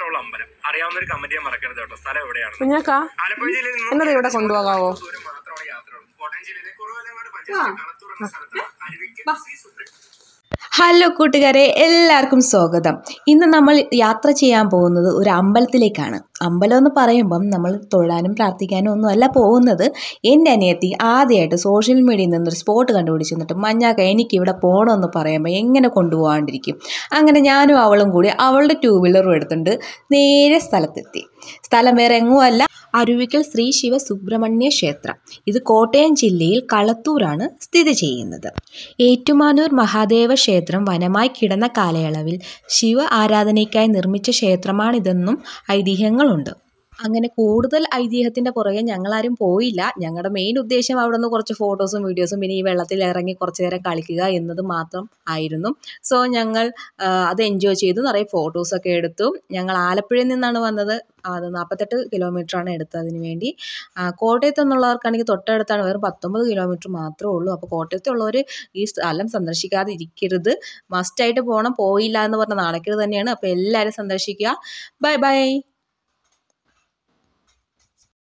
മാത്രമുള്ള അമ്പലം അറിയാവുന്ന ഒരു കമന്റ് ചെയ്യാൻ മറക്കരുത് കേട്ടോ സ്ഥലം എവിടെയാണ് കുഞ്ഞാക്കാ ആലപ്പുഴ ജില്ലയിൽ നിന്നും എന്നത് ഇവിടെ കൊണ്ടുപോകാവോ ദൂരം മാത്രമാണ് യാത്രയുള്ളത് കോട്ടയം ജില്ലയിലെ കുറവലങ്ങാട് പഞ്ചായത്ത് കളത്തൂർ എന്ന സ്ഥലത്താണ് അരുവിക്കൽ ശ്രീ സുബ്രഹ്മണ്യ ഹലോ കൂട്ടുകാരെ എല്ലാവർക്കും സ്വാഗതം ഇന്ന് നമ്മൾ യാത്ര ചെയ്യാൻ പോകുന്നത് ഒരു അമ്പലത്തിലേക്കാണ് അമ്പലം എന്ന് പറയുമ്പം നമ്മൾ തൊഴാനും പ്രാർത്ഥിക്കാനും ഒന്നും അല്ല പോകുന്നത് എൻ്റെ അനിയത്തി ആദ്യമായിട്ട് സോഷ്യൽ മീഡിയയിൽ നിന്നൊരു സ്പോട്ട് കണ്ടുപിടിച്ച് എന്നിട്ട് മഞ്ഞാക്ക എനിക്ക് ഇവിടെ പോകണമെന്ന് പറയുമ്പോൾ എങ്ങനെ കൊണ്ടുപോകാണ്ടിരിക്കും അങ്ങനെ ഞാനും അവളും കൂടി അവളുടെ ടൂ വീലറും എടുത്തുകൊണ്ട് നേരെ സ്ഥലത്തെത്തി സ്ഥലം വേറെ എങ്ങും അല്ല അരുവിക്കൽ ശ്രീ ശിവ സുബ്രഹ്മണ്യ ക്ഷേത്രം ഇത് കോട്ടയം ജില്ലയിൽ കളത്തൂരാണ് സ്ഥിതി ചെയ്യുന്നത് ഏറ്റുമാനൂർ മഹാദേവ ക്ഷേത്രം വനമായി കിടന്ന കാലയളവിൽ ശിവ ആരാധനയ്ക്കായി നിർമ്മിച്ച ക്ഷേത്രമാണിതെന്നും ഐതിഹ്യങ്ങളുണ്ട് അങ്ങനെ കൂടുതൽ ഐതിഹ്യത്തിൻ്റെ പുറകെ ഞങ്ങളാരും പോയില്ല ഞങ്ങളുടെ മെയിൻ ഉദ്ദേശം അവിടെ നിന്ന് കുറച്ച് ഫോട്ടോസും വീഡിയോസും പിന്നെ ഈ വെള്ളത്തിൽ ഇറങ്ങി കുറച്ച് നേരം കളിക്കുക എന്നത് മാത്രം ആയിരുന്നു സോ ഞങ്ങൾ ആ, അത് എൻജോയ് ചെയ്തു നിറയെ ഫോട്ടോസൊക്കെ എടുത്തു ഞങ്ങൾ ആലപ്പുഴയിൽ നിന്നാണ് വന്നത് അത് നാൽപ്പത്തെട്ട് കിലോമീറ്ററാണ് എടുത്തതിന് വേണ്ടി ആ, കോട്ടയത്ത് നിന്നുള്ളവർക്കാണെങ്കിൽ തൊട്ടടുത്താണ് വെറും പത്തൊമ്പത് കിലോമീറ്റർ മാത്രമേ ഉള്ളൂ അപ്പോൾ കോട്ടയത്തുള്ളവർ ഈ സ്ഥലം സന്ദർശിക്കാതെ ഇരിക്കരുത് മസ്റ്റായിട്ട് പോകണം പോയില്ല എന്ന് പറഞ്ഞ നാണക്കേട് തന്നെയാണ് അപ്പോൾ എല്ലാവരും സന്ദർശിക്കുക ബൈ ബൈ